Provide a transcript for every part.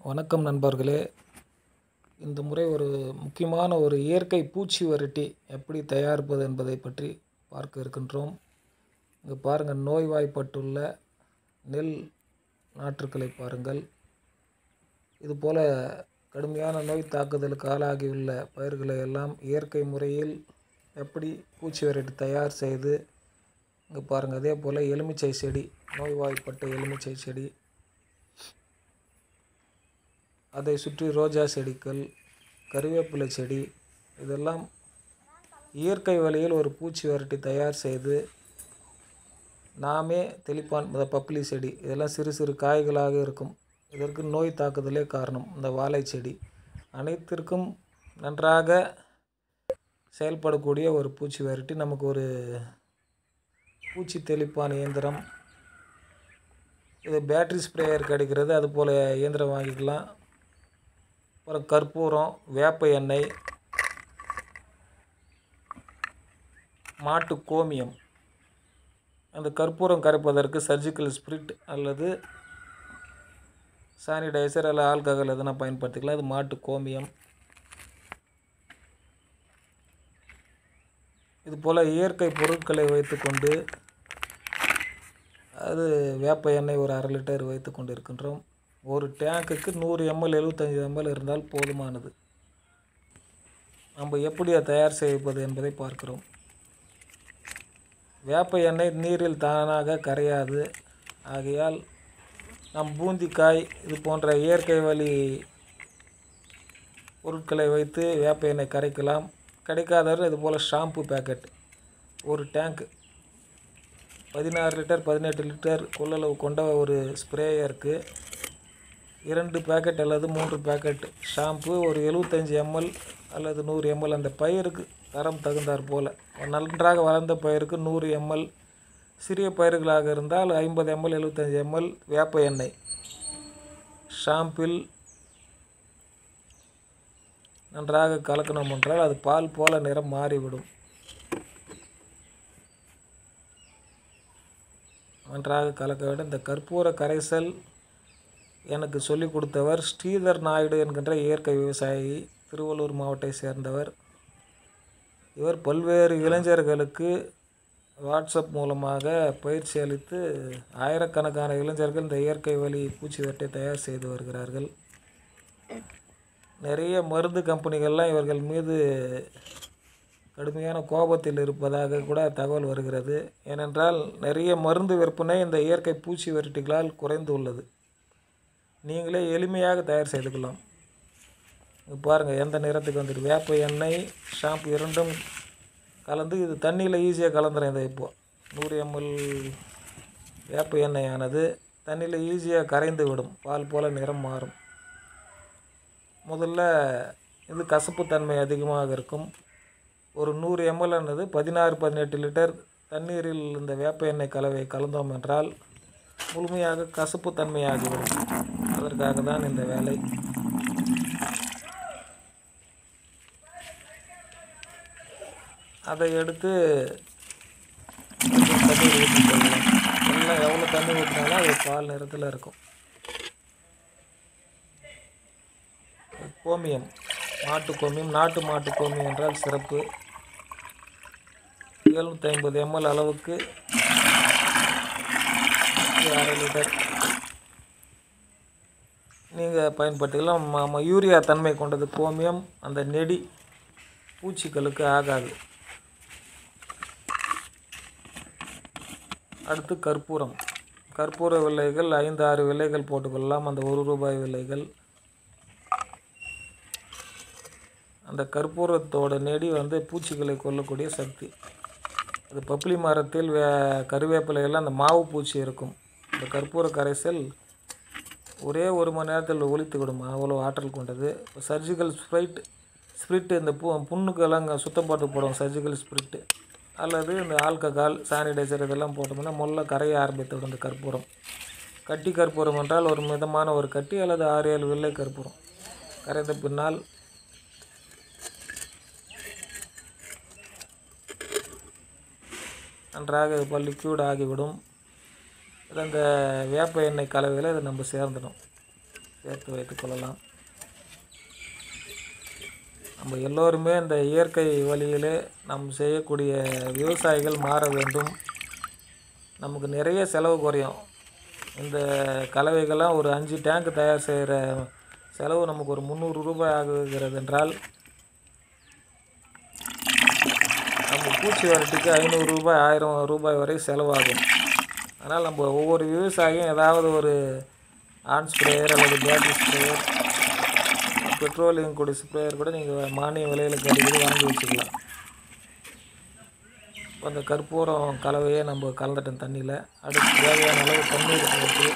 வணக்கம் நண்பர்களே இந்த முறை ஒரு முக்கியமான ஒரு இயற்கை பூச்சி விரட்டி எப்படி தயாரிப்பது என்பதை பற்றி பார்க்க இருக்கின்றோம் இங்கே பாருங்கள் நோய்வாய்ப்பட்டுள்ள நெல் நாற்றுக்களை பாருங்கள் இதுபோல் கடுமையான நோய் தாக்குதலுக்கு ஆளாகியுள்ள பயிர்களை எல்லாம் இயற்கை முறையில் எப்படி பூச்சி விரட்டி தயார் செய்து இங்கே பாருங்கள் அதே போல் எலுமிச்சை செடி நோய்வாய்ப்பட்ட எலுமிச்சை செடி அதை சுற்றி ரோஜா செடிகள் கருவேப்பிலை செடி இதெல்லாம் இயற்கை வழியில் ஒரு பூச்சி விரட்டி தயார் செய்து நாமே தெளிப்பான் இந்த பப்ளி செடி இதெல்லாம் சிறு சிறு காய்களாக இருக்கும் இதற்கு நோய் தாக்குதலே காரணம் இந்த வாழை செடி அனைத்திற்கும் நன்றாக செயல்படக்கூடிய ஒரு பூச்சி விரட்டி நமக்கு ஒரு பூச்சி தெளிப்பான் இயந்திரம் இது பேட்ரி ஸ்ப்ரேயர் கிடைக்கிறது அது போல் இயந்திரம் வாங்கிக்கலாம் அப்புறம் கற்பூரம் வேப்ப எண்ணெய் மாட்டு கோமியம் அந்த கற்பூரம் கரைப்பதற்கு சர்ஜிக்கல் ஸ்பிரிட் அல்லது சானிடைசர் அல்ல ஆல்கஹால் எதனா பயன்படுத்திக்கலாம் அது மாட்டு கோமியம் இது போல் இயற்கை பொருட்களை வைத்துக்கொண்டு அது வேப்ப எண்ணெய் ஒரு அரை லிட்டர் வைத்து கொண்டு இருக்கின்றோம் ஒரு டேங்குக்கு நூறு எம்எல் எழுபத்தஞ்சி எம்எல் இருந்தால் போதுமானது நம்ம எப்படி அதை தயார் செய்வது என்பதை பார்க்கிறோம் வேப்ப எண்ணெய் நீரில் தானாக கரையாது ஆகையால் நம் பூந்திக்காய் இது போன்ற இயற்கை வழி பொருட்களை வைத்து வேப்ப எண்ணெய் கரைக்கலாம் கிடைக்காதவர் இது போல் ஷாம்பு பேக்கெட் ஒரு டேங்க் பதினாறு லிட்டர் பதினெட்டு லிட்டர் கொள்ளளவு கொண்ட ஒரு ஸ்ப்ரேயருக்கு இரண்டு பேக்கெட் அல்லது மூன்று பேக்கெட் ஷாம்பு ஒரு எழுபத்தஞ்சி எம்எல் அல்லது நூறு எம்எல் அந்த பயிருக்கு தரம் தகுந்தாற் போல் நன்றாக வளர்ந்த பயிருக்கு நூறு எம்எல் சிறிய பயிர்களாக இருந்தால் ஐம்பது எம்எல் எழுபத்தஞ்சி எம்எல் வேப்ப எண்ணெய் ஷாம்பில் நன்றாக கலக்கணும் என்றால் அது பால் போல நிறம் மாறிவிடும் நன்றாக கலக்க வேண்டும் இந்த கற்பூர கரைசல் எனக்கு சொல்லிக் கொடுத்தவர் ஸ்ரீதர் நாயுடு என்கின்ற இயற்கை விவசாயி திருவள்ளூர் மாவட்டத்தை சேர்ந்தவர் இவர் பல்வேறு இளைஞர்களுக்கு வாட்ஸ்அப் மூலமாக பயிற்சி அளித்து ஆயிரக்கணக்கான இளைஞர்கள் இந்த இயற்கை வழி பூச்சி வெட்டை தயார் செய்து வருகிறார்கள் நிறைய மருந்து கம்பெனிகள்லாம் இவர்கள் மீது கடுமையான கோபத்தில் இருப்பதாக கூட தகவல் வருகிறது ஏனென்றால் நிறைய மருந்து விற்பனை இந்த இயற்கை பூச்சி விரட்டிகளால் குறைந்து உள்ளது நீங்களே எளிமையாக தயார் செய்துக்கலாம் பாருங்கள் எந்த நிறத்துக்கு வந்துட்டு வேப்ப எண்ணெய் ஷாம்பு இரண்டும் கலந்து இது தண்ணியில் ஈஸியாக கலந்துரும் இதை இப்போது நூறு எம்எல் வேப்ப எண்ணெய் ஆனது தண்ணியில் ஈஸியாக கரைந்து விடும் பால் போல் நிறம் மாறும் முதல்ல இது கசப்புத்தன்மை அதிகமாக இருக்கும் ஒரு நூறு எம்எல் ஆனது பதினாறு பதினெட்டு லிட்டர் தண்ணீரில் இந்த வேப்ப எண்ணெய் கலவை கலந்தோம் என்றால் முழுமையாக கசப்புத்தன்மையாகிவிடும் அதற்காக தான் இந்த வேலை அதை எடுத்து தண்ணி ஊற்றி போடலாம் எல்லாம் எவ்வளோ தண்ணி ஊற்றினாலும் அது பால் நிறத்தில் இருக்கும் கோமியம் மாட்டு கோமியம் நாட்டு மாட்டு கோமியம் என்றால் சிறப்பு எழுநூற்றி ஐம்பது எம்எல் அளவுக்கு அரை லிட்டர் நீங்கள் பயன்படுத்திக்கலாம் ம யூரியா தன்மை கொண்டது கோமியம் அந்த நெடி பூச்சிகளுக்கு ஆகாது அடுத்து கற்பூரம் கற்பூர விலைகள் ஐந்து ஆறு விலைகள் போட்டுக்கொள்ளலாம் அந்த ஒரு ரூபாய் விலைகள் அந்த கற்பூரத்தோட நெடி வந்து பூச்சிகளை கொல்லக்கூடிய சக்தி அது பப்ளி மரத்தில் வே கருவேப்பிலையெல்லாம் அந்த மாவு பூச்சி இருக்கும் இந்த கற்பூர கரைசல் ஒரே ஒரு மணி நேரத்தில் ஒழித்து விடும் அவ்வளோ ஆற்றல் கொண்டது சர்ஜிக்கல் ஸ்ப்ரைட் ஸ்பிரிட் இந்த பூ புண்ணுக்கெல்லாம் சுத்தம் போட்டு போடுவோம் சர்ஜிக்கல் ஸ்பிரிட்டு அல்லது இந்த ஆல்கஹால் சானிடைசர் இதெல்லாம் போட்டோம்னா முல்ல கரைய ஆரம்பித்து விடும் இந்த கற்பூரம் கட்டி கற்பூரம் என்றால் ஒரு மிதமான ஒரு கட்டி அல்லது ஆறு ஏழு வெள்ளை கற்பூரம் கரைந்த பின்னால் நன்றாக இப்போ லிக்யூட் ஆகிவிடும் இது அந்த வேப்ப எண்ணெய் கலவையில் இதை நம்ம சேர்ந்துடும் சேர்த்து வைத்துக் கொள்ளலாம் நம்ம எல்லோருமே இந்த இயற்கை வழியிலே நாம் செய்யக்கூடிய விவசாயிகள் மாற வேண்டும் நமக்கு நிறைய செலவு குறையும் இந்த கலவைகள்லாம் ஒரு அஞ்சு டேங்க் தயார் செய்கிற செலவு நமக்கு ஒரு முந்நூறு ரூபாய் ஆகுகிறது என்றால் நம்ம பூச்சி வரட்டுக்கு ஐநூறு ரூபாய் ஆயிரம் ரூபாய் வரை செலவாகும் அதனால் நம்ம ஒவ்வொரு விவசாயியும் ஏதாவது ஒரு ஆன் ஸ்ப்ரேயர் அல்லது பேட்டரி ஸ்ப்ரேயர் பெட்ரோலியம் கூடிய ஸ்ப்ரேயர் கூட நீங்கள் மானிய விலையில் கிடைக்குது வாங்கி வச்சுக்கலாம் இப்போ அந்த கற்பூரம் கலவையை நம்ம கலந்துட்டோம் தண்ணியில் அடுத்து தேவையான அளவு தண்ணீர் போட்டு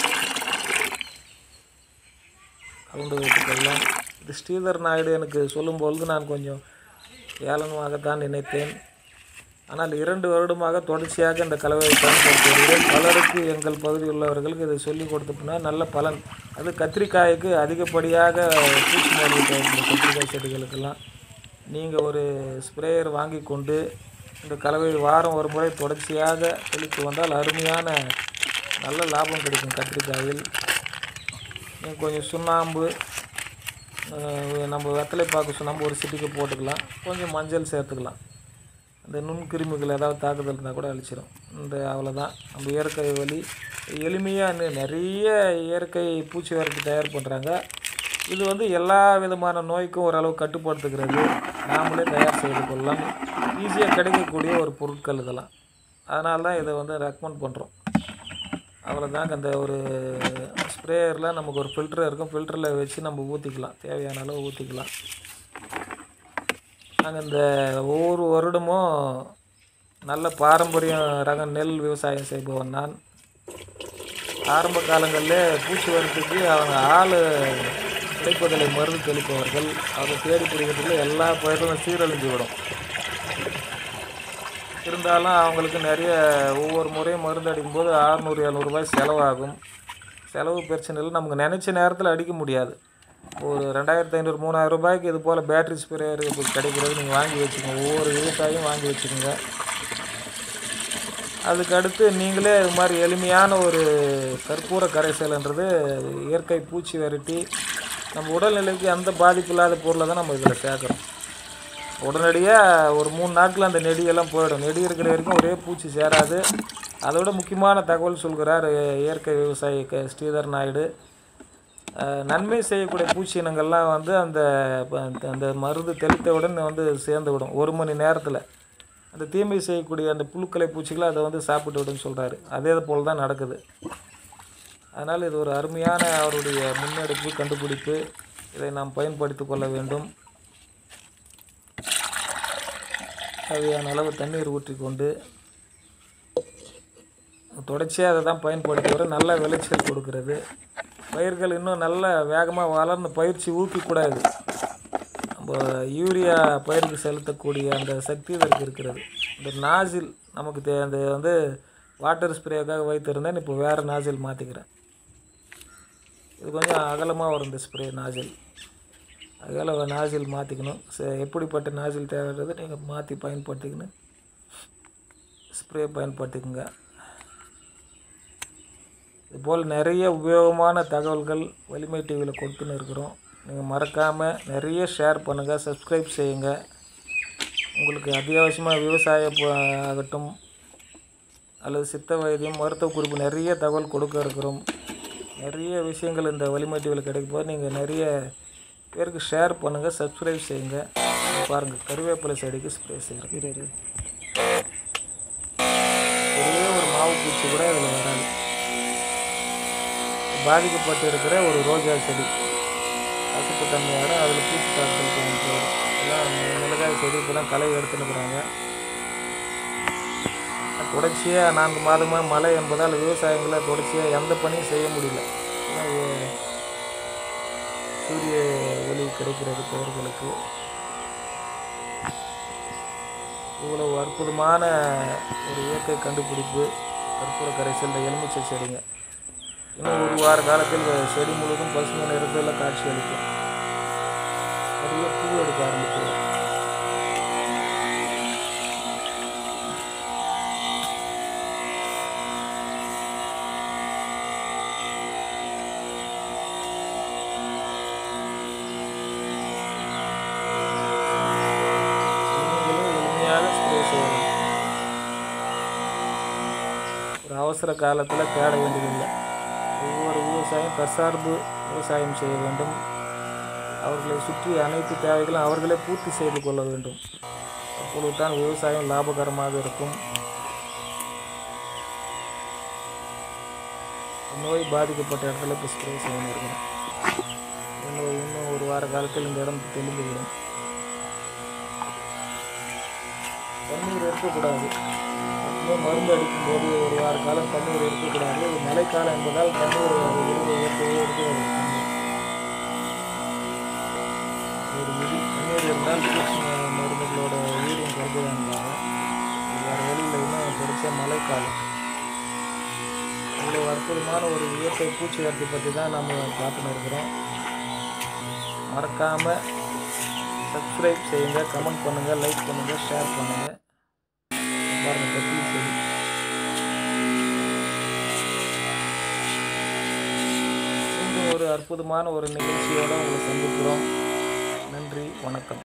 கலந்து வைத்துக்கொள்ளலாம் இது ஸ்ரீதர் நாயுடு எனக்கு சொல்லும்பொழுது நான் கொஞ்சம் ஏளனமாகத்தான் நினைத்தேன் ஆனால் இரண்டு வருடமாக தொடர்ச்சியாக இந்த கலவையை பயன்படுத்தி வருகிறேன் பலருக்கு எங்கள் பகுதியில் உள்ளவர்களுக்கு இதை சொல்லிக் கொடுத்தோம்னா நல்ல பலன் அது கத்திரிக்காய்க்கு அதிகப்படியாக பூச்சி மருந்து தேவைப்படும் கத்திரிக்காய் செடிகளுக்கெல்லாம் நீங்கள் ஒரு ஸ்ப்ரேயர் வாங்கி கொண்டு இந்த கலவை வாரம் ஒரு முறை தொடர்ச்சியாக தெளித்து வந்தால் அருமையான நல்ல லாபம் கிடைக்கும் கத்திரிக்காயில் நீங்கள் கொஞ்சம் சுண்ணாம்பு அஹ், நம்ம வெத்தலை பாக்கு சுண்ணாம்பு ஒரு சிட்டிக்கு போட்டுக்கலாம் கொஞ்சம் மஞ்சள் சேர்த்துக்கலாம் அந்த நுண்கிருமிகள் ஏதாவது தாக்குதல் இருந்தால் கூட அழிச்சிடும் இந்த அவ்வளோதான் நம்ம இயற்கை வழி எளிமையாக இன்னும் நிறைய இயற்கை பூச்சி வரட்டு தயார் பண்ணுறாங்க இது வந்து எல்லா விதமான நோய்க்கும் ஓரளவு கட்டுப்படுத்துகிறது நாமளே தயார் செய்து கொள்ளலாம் ஈஸியாக கிடைக்கக்கூடிய ஒரு பொருட்கள் இதெல்லாம் அதனால தான் இதை வந்து ரெக்கமெண்ட் பண்ணுறோம் அவ்வளோதாங்க அந்த ஒரு ஸ்ப்ரேயரில் நமக்கு ஒரு ஃபில்டர் இருக்கும் ஃபில்டரில் வச்சு நம்ம ஊற்றிக்கலாம் தேவையான அளவு ஊற்றிக்கலாம் நாங்கள் இந்த ஒவ்வொரு வருடமும் நல்ல பாரம்பரியம் ரக நெல் விவசாயம் செய்பவன் நான் ஆரம்ப காலங்களில் பூச்சி வரத்துக்கு அவங்க ஆள் கிடைப்பதில்லை மருந்து தெளிப்பவர்கள் அதை தேடி பிடிக்கிறதுக்குள்ள எல்லா பயிர்களும் சீரழிஞ்சு விடும் இருந்தாலும் அவங்களுக்கு நிறைய ஒவ்வொரு முறையும் மருந்து அடிக்கும்போது அறநூறு எழுநூறுபாய் செலவாகும் செலவு பிரச்சனை இல்லை நமக்கு நினச்ச நேரத்தில் அடிக்க முடியாது ஒரு ரெண்டாயிரத்து ஐநூறு மூணாயிரம் ரூபாய்க்கு இது போல் பேட்டரி ஸ்ப்ரேயர் இப்போ கிடைக்கிறது நீங்கள் வாங்கி வச்சுக்கோங்க ஒவ்வொரு விவசாயியும் வாங்கி வச்சுக்கோங்க அதுக்கு அடுத்து நீங்களே இது மாதிரி எளிமையான ஒரு கற்பூர கரைசல்ன்றது இயற்கை பூச்சி விரட்டி நம்ம உடல்நிலைக்கு எந்த பாதிப்பு இல்லாத பொருளை தான் நம்ம இதில் சேர்க்குறோம் உடனடியாக ஒரு மூணு நாட்கள் அந்த நெடியெல்லாம் போயிடும் நெடி இருக்கிற வரைக்கும் ஒரே பூச்சி சேராது அதோட முக்கியமான தகவல் சொல்கிறார் இயற்கை விவசாயி க ஸ்ரீதர் நாயுடு அஹ், நன்மை செய்யக்கூடிய பூச்சி இனங்கள்லாம் வந்து அந்த ப- அந்த மருந்து தெளித்தவுடன் வந்து சேர்ந்து விடும் ஒரு மணி நேரத்தில் அந்த தீமை செய்யக்கூடிய அந்த புழுக்களை பூச்சிகளை அதை வந்து சாப்பிட்டு விடுன்னு சொல்கிறாரு அதே போல் தான் நடக்குது அதனால் இது ஒரு அருமையான அவருடைய முன்னெடுப்பு கண்டுபிடிப்பு இதை நாம் பயன்படுத்தி கொள்ள வேண்டும் தேவையான அளவு தண்ணீர் ஊற்றி கொண்டு தொடர்ச்சியாக அதை தான் பயன்படுத்தி வர நல்ல விளைச்சல் கொடுக்கிறது பயிர்கள் இன்னும் நல்ல வேகமாக வளர்ந்து பயிற்சி ஊக்கக்கூடாது நம்ம யூரியா பயிருக்கு செலுத்தக்கூடிய அந்த சக்தி இதற்கு இருக்கிறது இந்த நாசில் நமக்கு தே அந்த வந்து வாட்டர் ஸ்ப்ரேக்காக வைத்திருந்தேன் இப்போ வேறு நாசில் மாற்றிக்கிறேன் இது கொஞ்சம் அகலமாக வரும் இந்த ஸ்ப்ரே நாசில் அகல நாசில் மாற்றிக்கணும் ச- எப்படிப்பட்ட நாசில் தேவைன்றது நீங்கள் மாற்றி பயன்படுத்திக்கணும் ஸ்ப்ரே பயன்படுத்திக்கோங்க இதுபோல் நிறைய உபயோகமான தகவல்கள் வலிமை டிவியில் கொடுத்துன்னு இருக்கிறோம் நீங்கள் மறக்காமல் நிறைய ஷேர் பண்ணுங்கள் சப்ஸ்கிரைப் செய்யுங்க உங்களுக்கு அத்தியாவசியமாக விவசாய ப- ஆகட்டும் அல்லது சித்த வைத்தியம் மருத்துவ குறிப்பு நிறைய தகவல் கொடுக்க இருக்கிறோம் நிறைய விஷயங்கள் இந்த வலிமை டிவியில் கிடைக்கும் போது நீங்கள் நிறைய பேருக்கு ஷேர் பண்ணுங்கள் சப்ஸ்கிரைப் செய்யுங்க பாருங்கள் கருவேப்பிலை செடிக்கு ஸ்ப்ரே செய்கிறேன் ஒரே ஒரு மாவு பூச்சி கூட அதில் வராது பாதிக்கப்பட்டு இருக்கிற ஒரு ரோஜா செடி கசப்பு தன்மையோட அதில் பூச்சி தாக்குதல் தோன்றும் எல்லாம் மிளகாய் செடி இப்போலாம் களை எடுத்துன்னுக்குறாங்க தொடர்ச்சியாக நான்கு மாதமாக மழை என்பதால் விவசாயிகளை தொடர்ச்சியாக எந்த பணியும் செய்ய முடியல ஏன்னா இது சூரிய ஒளி கிடைக்கிறது பயிர்களுக்கு இவ்வளவு அற்புதமான ஒரு இயற்கை கண்டுபிடிப்பு கற்பூர கரைசல் இந்த எலுமிச்சை செடிங்க இன்னும் ஒரு வார காலத்தில் இந்த செடி முழுவதும் பசுமை நிறத்தில் காட்சி அளிக்கும் நிறைய பூ எடுக்க ஆரம்பிச்சிடும் அவசர காலத்தில் தேட வேண்டியதில்லை ஒவ்வொரு விவசாயம் தற்சார்பு விவசாயம் செய்ய வேண்டும் அவர்களை சுற்றி அனைத்து தேவைகளும் அவர்களே பூர்த்தி செய்து கொள்ள வேண்டும் அப்பொழுது தான் விவசாயம் லாபகரமாக இருக்கும் நோய் பாதிக்கப்பட்ட இடத்துல இப்போ ஸ்ப்ரே செய்யணும் இருக்கணும் இன்னும் இன்னும் ஒரு வார காலத்தில் இந்த இடம் தெளிந்துவிடும் தண்ணீர் இருக்கக்கூடாது எப்பவுமே மருந்து அடிக்கும்போது ஒரு வார காலம் தண்ணீர் இருக்கக்கூடாது இது மழைக்காலம் என்பதால் தண்ணீர் இருக்க ஏற்கவே இருக்கிறது தண்ணீர் ஒரு விதி தண்ணீர் இருந்தால் பூச்சி ம- மருந்துகளோட வீரியம் குறைஞ்சு வந்தாங்க வேறு வழியில் இன்னும் படித்த மழைக்காலம் இவ்வளோ அற்புதமான ஒரு இயற்கை பூச்சி வரத்தை பற்றி தான் நம்ம பார்த்துன்னு இருக்கிறோம் மறக்காமல் சப்ஸ்கிரைப் செய்யுங்க கமெண்ட் பண்ணுங்கள் லைக் பண்ணுங்கள் ஷேர் பண்ணுங்கள் பாருங்கள் கத்தி செடி மீண்டும் ஒரு அற்புதமான ஒரு நிகழ்ச்சியோடு உங்களை சந்திக்கிறோம் நன்றி வணக்கம்